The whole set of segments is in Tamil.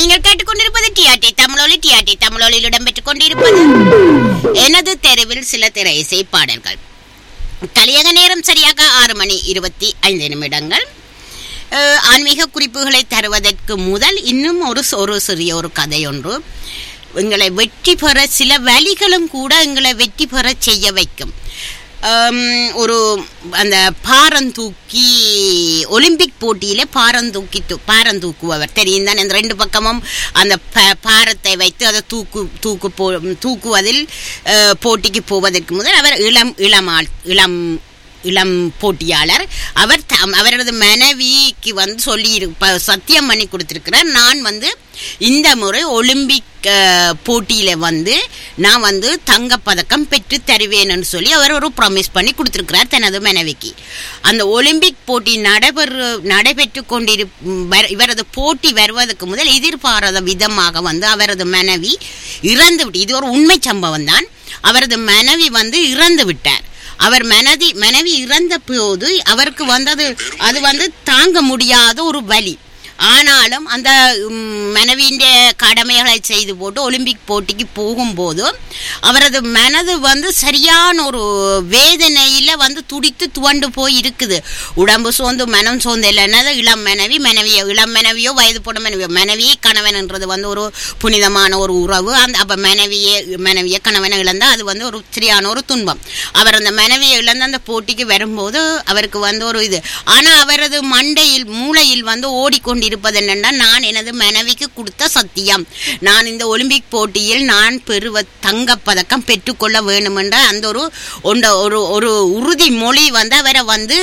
நீங்கள் கேட்டுக்கொண்டிருப்பது டிஆர்டி தமிழொலி டிஆர்டி தமிழொலியில் இடம்பெற்றுக் கொண்டிருப்பது எனது தெருவில் சில திரை இசை பாடல்கள் கலியக நேரம் சரியாக ஆறு மணி இருபத்தி ஐந்து நிமிடங்கள் அஹ், ஆன்மீக குறிப்புகளை தருவதற்கு முதல் இன்னும் ஒரு ச- ஒரு சிறிய ஒரு கதை ஒன்று எங்களை வெற்றி பெற சில வழிகளும் கூட எங்களை வெற்றி பெற செய்ய வைக்கும் ஆம், ஒரு அந்த பாரந்தூக்கி ஒலிம்பிக் போட்டியில பாரந்தூக்கி தூ- பாரந்தூக்குபவர் தெரியும் தானே அந்த ரெண்டு பக்கமும் அந்த ப- பாரத்தை வைத்து அதை தூக்கு தூக்கு போ தூக்குவதில் அஹ், போட்டிக்கு போவதற்கு முதல் அவர் இளம் இளமாள் இளம் இளம் போட்டியாளர் அவர் தம்- அவரது மனைவிக்கு வந்து சொல்லி இருப்ப- சத்தியம் பண்ணி கொடுத்திருக்கிறார் நான் வந்து இந்த முறை ஒலிம்பிக் அஹ், போட்டியில வந்து நான் வந்து தங்கப்பதக்கம் பெற்று தருவேன்னு சொல்லி அவர் ஒரு ப்ராமிஸ் பண்ணி கொடுத்திருக்கிறார் தனது மனைவிக்கு அந்த ஒலிம்பிக் போட்டி நடைபெறு நடைபெற்று கொண்டிரு வர- இவரது போட்டி வருவதற்கு முதல் எதிர்பாராத விதமாக வந்து அவரது மனைவி இறந்து விட்டு இது ஒரு உண்மை சம்பவம் தான் அவரது மனைவி வந்து இறந்து விட்டார் அவர் மனதி மனைவி இறந்த போது அவருக்கு வந்தது அது வந்து தாங்க முடியாத ஒரு வலி ஆனாலும் அந்த ம், மனைவியின் கடமைகளை செய்து போட்டு ஒலிம்பிக் போட்டிக்கு போகும்போது அவரது மனது வந்து சரியான ஒரு வேதனையில வந்து துடித்து துவண்டு போய் இருக்குது உடம்பு சோர்ந்து மனம் சோர்ந்து இல்லைன்னா இளம் மனைவி மனைவியோ இளம் மனைவியோ வயது போன மனைவியோ மனைவி கணவன்ன்றது வந்து ஒரு புனிதமான ஒரு உறவு அந்த அப்ப மனைவியே மனைவியை கணவனை இழந்தா அது வந்து ஒரு சரியான ஒரு துன்பம் அவர் அந்த மனைவியை இழந்து அந்த போட்டிக்கு வரும்போது அவருக்கு வந்து ஒரு இது ஆனா அவரது மண்டையில் மூளையில் வந்து ஓடிக்கொண்டிருப்பது என்னன்னா நான் எனது மனைவிக்கு கொடுத்த சத்தியம் நான் இந்த ஒலிம்பிக் போட்டியில் நான் பெறுவ தங்கப்பதக்கம் பெற்றுக்கொள்ள வேண்டும் என்ற அந்த ஒரு ஒண்ட ஒரு ஒரு உறுதிமொழி வந்து அவரை வந்து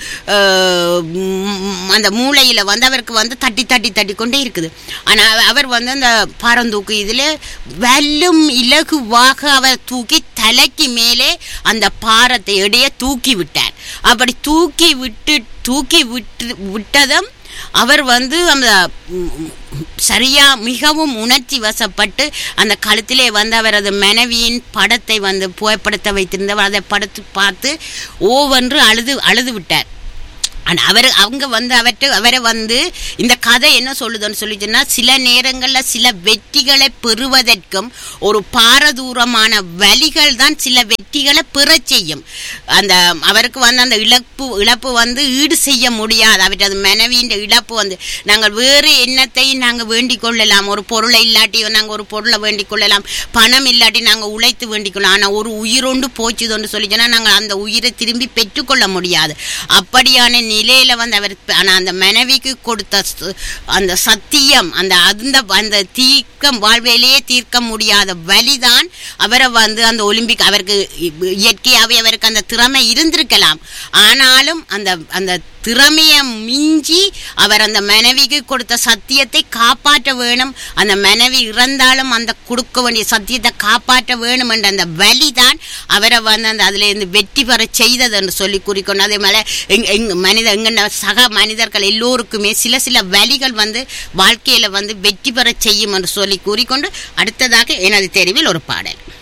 அஹ், ம், அந்த மூளையில வந்து அவருக்கு வந்து தட்டி தட்டி தட்டி கொண்டே இருக்குது ஆனா அவ- அவர் வந்து அந்த பாரந்தூக்கு இதுல வெல்லும் இலகுவாக அவர் தூக்கி தலைக்கு மேலே அந்த பாரத்தை எடைய தூக்கி விட்டார் அப்படி தூக்கி விட்டு தூக்கி விட்டு விட்டதும் அவர் வந்து அந்த ம், சரியா மிகவும் உணர்ச்சி வசப்பட்டு அந்த கழுத்திலே வந்து அவரது மனைவியின் படத்தை வந்து புகைப்படத்தை வைத்திருந்தவர் அதை படத்து பார்த்து ஓவென்று அழுது அழுது விட்டார் ஆனா அவர் அவங்க வந்து அவர்கிட்ட அவரை வந்து இந்த கதை என்ன சொல்லுதுன்னு சொல்லிச்சுன்னா சில நேரங்களில் சில வெற்றிகளை பெறுவதற்கும் ஒரு பாரதூரமான வழிகள் தான் சில வெற்றிகளை பெறச் செய்யும் அந்த அவருக்கு வந்து அந்த இழப்பு இழப்பு வந்து ஈடு செய்ய முடியாது அவரது மனைவியின் இழப்பு வந்து நாங்கள் வேறு எண்ணத்தையும் நாங்கள் வேண்டிக் கொள்ளலாம் ஒரு பொருளை இல்லாட்டியோ நாங்கள் ஒரு பொருளை வேண்டிக் கொள்ளலாம் பணம் இல்லாட்டி நாங்கள் உழைத்து வேண்டிக் கொள்ளலாம் ஆனால் ஒரு உயிரோண்டு போச்சுதோன்னு சொல்லிச்சுன்னா நாங்கள் அந்த உயிரை திரும்பி பெற்றுக்கொள்ள முடியாது அப்படியான நிலையில வந்து அவர் ஆனால் அந்த மனைவிக்கு கொடுத்த ச- அந்த சத்தியம் அந்த அந்த அந்த தீர்க்கம் வாழ்விலேயே தீர்க்க முடியாத வலிதான் அவரை வந்து அந்த ஒலிம்பிக் அவருக்கு இ- இயற்கையாகவே அவருக்கு அந்த திறமை இருந்திருக்கலாம் ஆனாலும் அந்த அந்த திறமையை மிஞ்சி அவர் அந்த மனைவிக்கு கொடுத்த சத்தியத்தை காப்பாற்ற வேணும் அந்த மனைவி இறந்தாலும் அந்த கொடுக்க வேண்டிய சத்தியத்தை காப்பாற்ற வேணும் என்ற அந்த வலிதான் அவரை வந்து அந்த அதுல இருந்து வெற்றி பெற செய்தது என்று சொல்லி கூறிக்கொண்டு அதே மாதிரி எங் எங் மனித எங்க சக மனிதர்கள் எல்லோருக்குமே சில சில வழிகள் வந்து வாழ்க்கையில வந்து வெற்றி பெற செய்யும் என்று சொல்லி கூறிக்கொண்டு அடுத்ததாக எனது தெரிவில் ஒரு பாடல்